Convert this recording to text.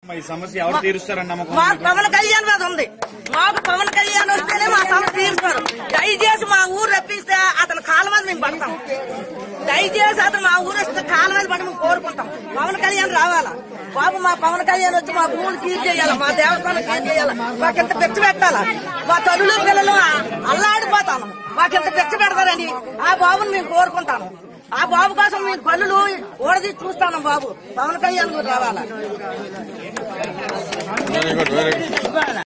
ఈ సమస్య ఎవరు తీరుస్తారని నమ్మకం మాకు పవన్ కళ్యాణ్ మీద ఉంది మాకు పవన్ కళ్యాణ్ వస్తేనే మా సమస్య తీరుస్తారు దయచేసి మా ఊరు రప్పిస్తే అతని కాళ్ళ మీద మేము పడతాం దయచేసి అతను మా ఊరు వస్తే కాళ్ళ మీద పడి మేము కోరుకుంటాం పవన్ కళ్యాణ్ రావాలా బాబు మా పవన్ కళ్యాణ్ వచ్చి మా భూములు క్లీన్ చేయాలా మా దేవస్థానం క్లీన్ చేయాలా మాకింత పిచ్చ పెట్టాలా మా తల్లులు పిల్లలు అల్లాడిపోతాను మాకింత పిచ్చ పెడతారని ఆ బాబుని మేము కోరుకుంటాము ఆ బాబు కోసం మేము కళ్ళు ఓడది చూస్తాను బాబు పవన్ కళ్యాణ్ కూడా రావాలా